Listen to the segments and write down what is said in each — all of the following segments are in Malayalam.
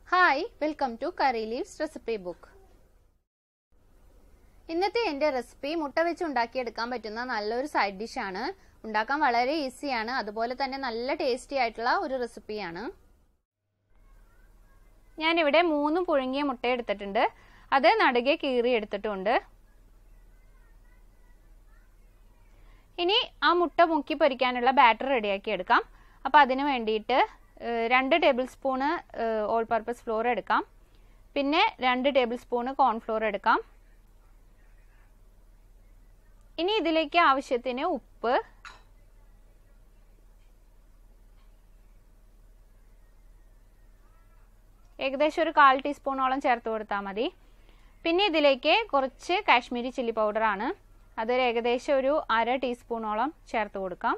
hi welcome to curry leaves recipe book ഇന്നത്തെ എൻ്റെ റെസിപ്പി മുട്ട വെച്ച് ഉണ്ടാക്കിയെടുക്കാൻ പറ്റുന്ന നല്ലൊരു സൈഡ് ഡിഷാണ് ഉണ്ടാക്കാൻ വളരെ ഈസിയാണ് അതുപോലെ തന്നെ നല്ല ടേസ്റ്റി ആയിട്ടുള്ള ഒരു റെസിപ്പിയാണ് ഞാനിവിടെ മൂന്ന് പുഴുങ്ങിയ മുട്ട എടുത്തിട്ടുണ്ട് അത് നടുകെ കീറി എടുത്തിട്ടുണ്ട് ഇനി ആ മുട്ട മുക്കി പൊരിക്കാനുള്ള ബാറ്റർ റെഡിയാക്കി എടുക്കാം അപ്പോൾ അതിന് വേണ്ടിയിട്ട് രണ്ട് tablespoon all purpose flour എടുക്കാം പിന്നെ രണ്ട് ടേബിൾ സ്പൂണ് കോൺഫ്ലോർ എടുക്കാം ഇനി ഇതിലേക്ക് ആവശ്യത്തിന് ഉപ്പ് ഏകദേശം ഒരു കാൽ ടീസ്പൂണോളം ചേർത്ത് കൊടുത്താൽ മതി പിന്നെ ഇതിലേക്ക് കുറച്ച് കാശ്മീരി ചില്ലി പൗഡറാണ് അതൊരു ഏകദേശം ഒരു അര ടീസ്പൂണോളം ചേർത്ത് കൊടുക്കാം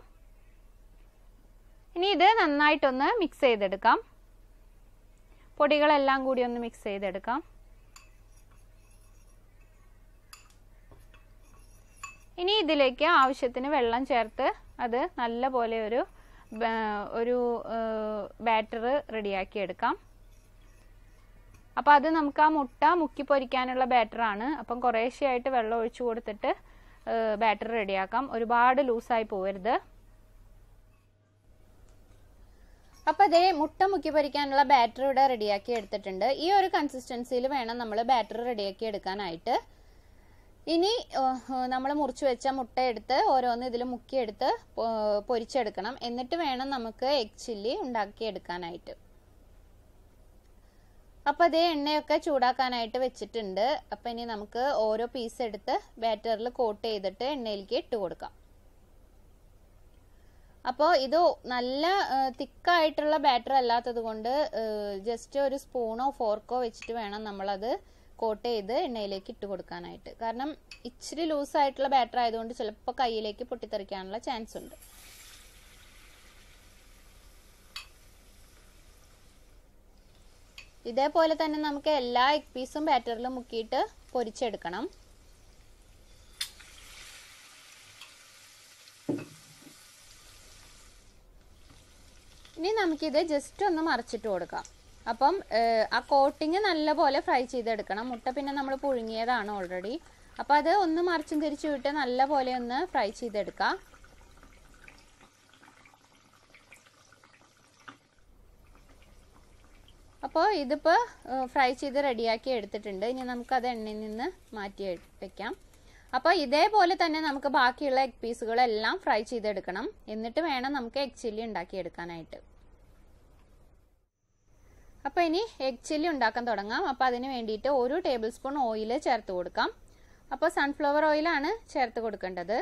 ഇനി ഇത് നന്നായിട്ടൊന്ന് മിക്സ് ചെയ്തെടുക്കാം പൊടികളെല്ലാം കൂടി ഒന്ന് മിക്സ് ചെയ്തെടുക്കാം ഇനി ഇതിലേക്ക് ആവശ്യത്തിന് വെള്ളം ചേർത്ത് അത് നല്ല പോലെ ഒരു ഒരു ബാറ്റർ റെഡിയാക്കി എടുക്കാം അപ്പോൾ അത് നമുക്ക് ആ മുട്ട മുക്കി പൊരിക്കാനുള്ള ബാറ്ററാണ് അപ്പം കുറേശ്ശെയായിട്ട് വെള്ളം ഒഴിച്ചു കൊടുത്തിട്ട് ബാറ്റർ റെഡിയാക്കാം ഒരുപാട് ലൂസായി പോകരുത് അപ്പോൾ അതേ മുട്ട മുക്കി പൊരിക്കാനുള്ള ബാറ്റർ ഇവിടെ റെഡിയാക്കി എടുത്തിട്ടുണ്ട് ഈ ഒരു കൺസിസ്റ്റൻസിയിൽ വേണം നമ്മൾ ബാറ്റർ റെഡിയാക്കി എടുക്കാനായിട്ട് ഇനി നമ്മൾ മുറിച്ച് വെച്ച മുട്ട എടുത്ത് ഓരോന്ന് ഇതിൽ മുക്കിയെടുത്ത് പൊരിച്ചെടുക്കണം എന്നിട്ട് വേണം നമുക്ക് എഗ് ചില്ലി ഉണ്ടാക്കിയെടുക്കാനായിട്ട് അപ്പോൾ അതേ എണ്ണയൊക്കെ ചൂടാക്കാനായിട്ട് വെച്ചിട്ടുണ്ട് അപ്പോൾ ഇനി നമുക്ക് ഓരോ പീസ് എടുത്ത് ബാറ്ററിൽ കോട്ട് ചെയ്തിട്ട് എണ്ണയിലേക്ക് ഇട്ട് കൊടുക്കാം അപ്പോൾ ഇത് നല്ല തിക്കായിട്ടുള്ള ബാറ്റർ അല്ലാത്തത് കൊണ്ട് ജസ്റ്റ് ഒരു സ്പൂണോ ഫോർക്കോ വെച്ചിട്ട് വേണം നമ്മളത് കോട്ട് ചെയ്ത് എണ്ണയിലേക്ക് ഇട്ട് കൊടുക്കാനായിട്ട് കാരണം ഇച്ചിരി ലൂസായിട്ടുള്ള ബാറ്റർ ആയതുകൊണ്ട് ചിലപ്പോൾ കയ്യിലേക്ക് പൊട്ടിത്തെറിക്കാനുള്ള ചാൻസ് ഉണ്ട് ഇതേപോലെ തന്നെ നമുക്ക് എല്ലാ എഗ് പീസും ബാറ്ററിൽ മുക്കിയിട്ട് പൊരിച്ചെടുക്കണം ഇനി നമുക്കിത് ജസ്റ്റ് ഒന്ന് മറിച്ചിട്ട് കൊടുക്കാം അപ്പം ആ കോട്ടിങ് നല്ലപോലെ ഫ്രൈ ചെയ്തെടുക്കണം മുട്ട പിന്നെ നമ്മൾ പുഴുങ്ങിയതാണ് ഓൾറെഡി അപ്പോൾ അത് ഒന്ന് മറിച്ചും തിരിച്ചു വിട്ട് നല്ലപോലെ ഒന്ന് ഫ്രൈ ചെയ്തെടുക്കാം അപ്പോൾ ഇതിപ്പോൾ ഫ്രൈ ചെയ്ത് റെഡിയാക്കി എടുത്തിട്ടുണ്ട് ഇനി നമുക്കത് എണ്ണയിൽ നിന്ന് മാറ്റി വെക്കാം അപ്പോൾ ഇതേപോലെ തന്നെ നമുക്ക് ബാക്കിയുള്ള എഗ് പീസുകളെല്ലാം ഫ്രൈ ചെയ്തെടുക്കണം എന്നിട്ട് വേണം നമുക്ക് എഗ് ചില്ലി ഉണ്ടാക്കിയെടുക്കാനായിട്ട് അപ്പോൾ ഇനി എഗ് ചില്ലി ഉണ്ടാക്കാൻ തുടങ്ങാം അപ്പോൾ അതിന് വേണ്ടിയിട്ട് ഒരു ടേബിൾ സ്പൂൺ ഓയിൽ ചേർത്ത് കൊടുക്കാം അപ്പോൾ സൺഫ്ലവർ ഓയിലാണ് ചേർത്ത് കൊടുക്കേണ്ടത്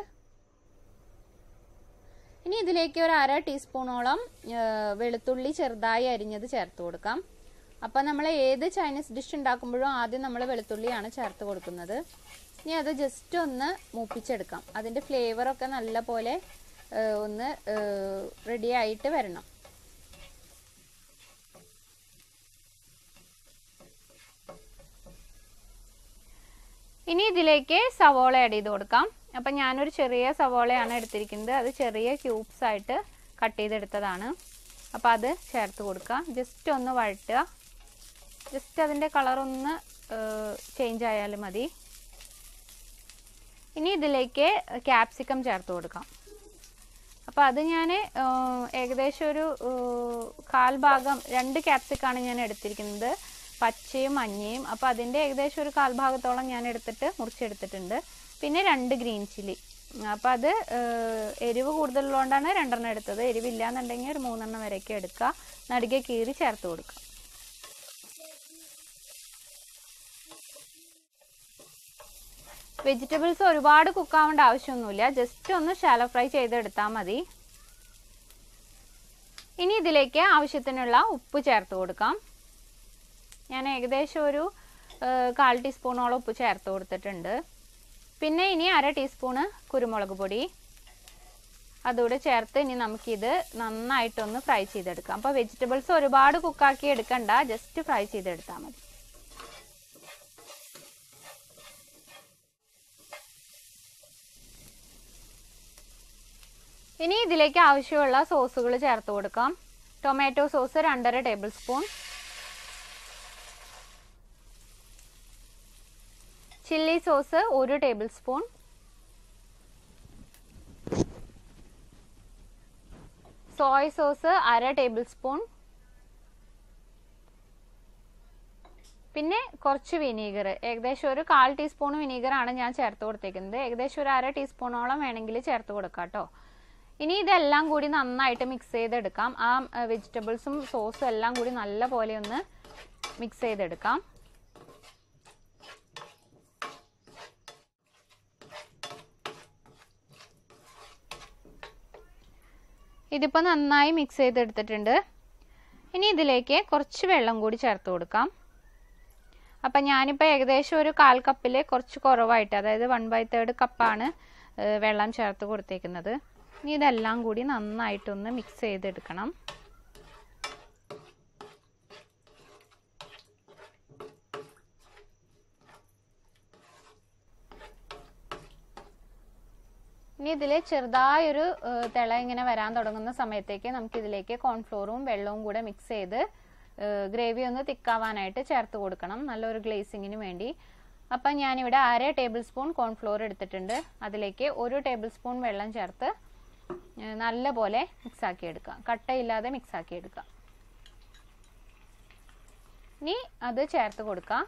ഇനി ഇതിലേക്ക് ഒരു അര ടീസ്പൂണോളം വെളുത്തുള്ളി ചെറുതായി അരിഞ്ഞത് ചേർത്ത് കൊടുക്കാം അപ്പോൾ നമ്മൾ ഏത് ചൈനീസ് ഡിഷ് ഉണ്ടാക്കുമ്പോഴും ആദ്യം നമ്മൾ വെളുത്തുള്ളിയാണ് ചേർത്ത് കൊടുക്കുന്നത് ഇനി അത് ജസ്റ്റ് ഒന്ന് മൂപ്പിച്ചെടുക്കാം അതിൻ്റെ ഫ്ലേവറൊക്കെ നല്ല പോലെ ഒന്ന് റെഡി ആയിട്ട് വരണം ഇനി ഇതിലേക്ക് സവോള ആഡ് ചെയ്ത് കൊടുക്കാം അപ്പം ഞാനൊരു ചെറിയ സവോളയാണ് എടുത്തിരിക്കുന്നത് അത് ചെറിയ ക്യൂബ്സ് ആയിട്ട് കട്ട് ചെയ്തെടുത്തതാണ് അപ്പോൾ അത് ചേർത്ത് കൊടുക്കുക ജസ്റ്റ് ഒന്ന് വഴറ്റുക ജസ്റ്റ് അതിൻ്റെ കളറൊന്ന് ചേഞ്ച് ആയാലും മതി ഇനി ഇതിലേക്ക് ക്യാപ്സിക്കം ചേർത്ത് കൊടുക്കാം അപ്പോൾ അത് ഞാൻ ഏകദേശം ഒരു കാൽ ഭാഗം രണ്ട് ക്യാപ്സിക്കാണ് ഞാൻ എടുത്തിരിക്കുന്നത് പച്ചയും മഞ്ഞയും അപ്പോൾ അതിൻ്റെ ഏകദേശം ഒരു കാൽഭാഗത്തോളം ഞാൻ എടുത്തിട്ട് മുറിച്ചെടുത്തിട്ടുണ്ട് പിന്നെ രണ്ട് ഗ്രീൻ ചില്ലി അപ്പോൾ അത് എരിവ് കൂടുതലുള്ളതുകൊണ്ടാണ് രണ്ടെണ്ണം എടുത്തത് എരിവില്ല എന്നുണ്ടെങ്കിൽ ഒരു മൂന്നെണ്ണം വരെയൊക്കെ എടുക്കുക നടുകെ കീറി ചേർത്ത് കൊടുക്കുക വെജിറ്റബിൾസ് ഒരുപാട് കുക്കാവേണ്ട ആവശ്യമൊന്നുമില്ല ജസ്റ്റ് ഒന്ന് ഷാലോ ഫ്രൈ ചെയ്തെടുത്താൽ മതി ഇനി ഇതിലേക്ക് ആവശ്യത്തിനുള്ള ഉപ്പ് ചേർത്ത് കൊടുക്കാം ഞാൻ ഏകദേശം ഒരു കാൽ ടീസ്പൂണോളം ഉപ്പ് ചേർത്ത് കൊടുത്തിട്ടുണ്ട് പിന്നെ ഇനി അര ടീസ്പൂണ് കുരുമുളക് പൊടി അതുകൂടെ ചേർത്ത് ഇനി നമുക്കിത് നന്നായിട്ടൊന്ന് ഫ്രൈ ചെയ്തെടുക്കാം അപ്പോൾ വെജിറ്റബിൾസ് ഒരുപാട് കുക്കാക്കി എടുക്കണ്ട ജസ്റ്റ് ഫ്രൈ ചെയ്തെടുത്താൽ മതി ഇനി ഇതിലേക്ക് ആവശ്യമുള്ള സോസുകൾ ചേർത്ത് കൊടുക്കാം ടൊമാറ്റോ സോസ് രണ്ടര ടേബിൾ സ്പൂൺ ചില്ലി സോസ് ഒരു ടേബിൾ സ്പൂൺ സോയ് സോസ് അര ടേബിൾ സ്പൂൺ പിന്നെ കുറച്ച് വിനീഗർ ഏകദേശം ഒരു കാൽ ടീസ്പൂൺ വിനീഗർ ആണ് ഞാൻ ചേർത്ത് കൊടുത്തേക്കുന്നത് ഏകദേശം ഒരു അര ടീസ്പൂണോളം വേണമെങ്കിൽ ചേർത്ത് കൊടുക്കാം കേട്ടോ ഇനി ഇതെല്ലാം കൂടി നന്നായിട്ട് മിക്സ് ചെയ്തെടുക്കാം ആ വെജിറ്റബിൾസും സോസും എല്ലാം കൂടി നല്ല പോലെ ഒന്ന് മിക്സ് ചെയ്തെടുക്കാം ഇതിപ്പോൾ നന്നായി മിക്സ് ചെയ്തെടുത്തിട്ടുണ്ട് ഇനി ഇതിലേക്ക് കുറച്ച് വെള്ളം കൂടി ചേർത്ത് കൊടുക്കാം അപ്പം ഞാനിപ്പോൾ ഏകദേശം ഒരു കാൽ കപ്പിൽ കുറച്ച് കുറവായിട്ട് അതായത് വൺ ബൈ തേർഡ് കപ്പാണ് വെള്ളം ചേർത്ത് കൊടുത്തേക്കുന്നത് ഇനി ഇതെല്ലാം കൂടി നന്നായിട്ടൊന്ന് മിക്സ് ചെയ്തെടുക്കണം ഇനി ഇതിൽ ചെറുതായൊരു തിള ഇങ്ങനെ വരാൻ തുടങ്ങുന്ന സമയത്തേക്ക് നമുക്ക് ഇതിലേക്ക് കോൺഫ്ലോറും വെള്ളവും കൂടെ മിക്സ് ചെയ്ത് ഗ്രേവി ഒന്ന് തിക്കാവാനായിട്ട് ചേർത്ത് കൊടുക്കണം നല്ലൊരു ഗ്ലേസിങ്ങിന് വേണ്ടി അപ്പം ഞാനിവിടെ അര ടേബിൾ സ്പൂൺ കോൺഫ്ലോർ എടുത്തിട്ടുണ്ട് അതിലേക്ക് ഒരു ടേബിൾ സ്പൂൺ വെള്ളം ചേർത്ത് നല്ല പോലെ മിക്സാക്കി എടുക്കാം കട്ടയില്ലാതെ മിക്സാക്കി എടുക്കാം ഇനി അത് ചേർത്ത് കൊടുക്കാം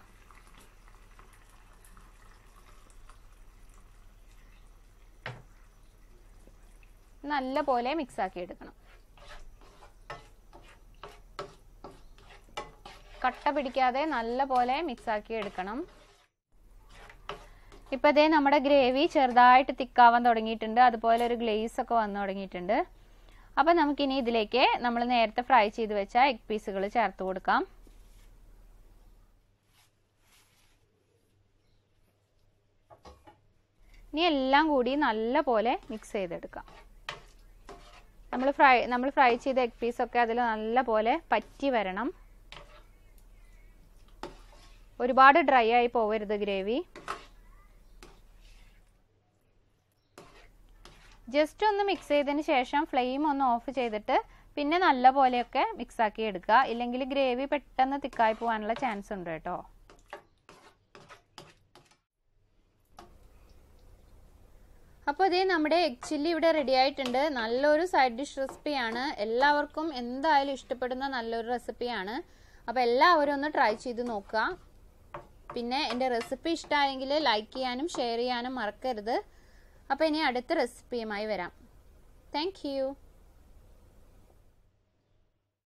നല്ല പോലെ മിക്സാക്കി എടുക്കണം കട്ട പിടിക്കാതെ നല്ല പോലെ മിക്സാക്കി എടുക്കണം ഇപ്പൊ ഇതേ നമ്മുടെ ഗ്രേവി ചെറുതായിട്ട് തിക്കാവാൻ തുടങ്ങിയിട്ടുണ്ട് അതുപോലെ ഒരു ഗ്ലേസ് ഒക്കെ വന്നു തുടങ്ങിയിട്ടുണ്ട് അപ്പൊ നമുക്കിനി ഇതിലേക്ക് നമ്മൾ നേരത്തെ ഫ്രൈ ചെയ്ത് വെച്ച എഗ് പീസുകൾ ചേർത്ത് കൊടുക്കാം ഇനി എല്ലാം കൂടി നല്ല പോലെ മിക്സ് ചെയ്തെടുക്കാം നമ്മൾ ഫ്രൈ നമ്മൾ ഫ്രൈ ചെയ്ത എഗ് പീസൊക്കെ അതിൽ നല്ല പോലെ പറ്റി വരണം ഒരുപാട് ഡ്രൈ ആയി പോവരുത് ഗ്രേവി ജസ്റ്റ് ഒന്ന് മിക്സ് ചെയ്തതിന് ശേഷം ഫ്ലെയിം ഒന്ന് ഓഫ് ചെയ്തിട്ട് പിന്നെ നല്ല പോലെയൊക്കെ മിക്സ് ആക്കി എടുക്കുക ഇല്ലെങ്കിൽ ഗ്രേവി പെട്ടെന്ന് തിക്കായി പോകാനുള്ള ചാൻസ് ഉണ്ട് കേട്ടോ അപ്പോൾ ഇതേ നമ്മുടെ എഗ് ചില്ലി ഇവിടെ റെഡി ആയിട്ടുണ്ട് നല്ലൊരു സൈഡ് ഡിഷ് റെസിപ്പിയാണ് എല്ലാവർക്കും എന്തായാലും ഇഷ്ടപ്പെടുന്ന നല്ലൊരു റെസിപ്പിയാണ് അപ്പോൾ എല്ലാവരും ഒന്ന് ട്രൈ ചെയ്ത് നോക്കുക പിന്നെ എൻ്റെ റെസിപ്പി ഇഷ്ടമായെങ്കിൽ ലൈക്ക് ചെയ്യാനും ഷെയർ ചെയ്യാനും മറക്കരുത് അപ്പോൾ ഇനി അടുത്ത റെസിപ്പിയുമായി വരാം താങ്ക്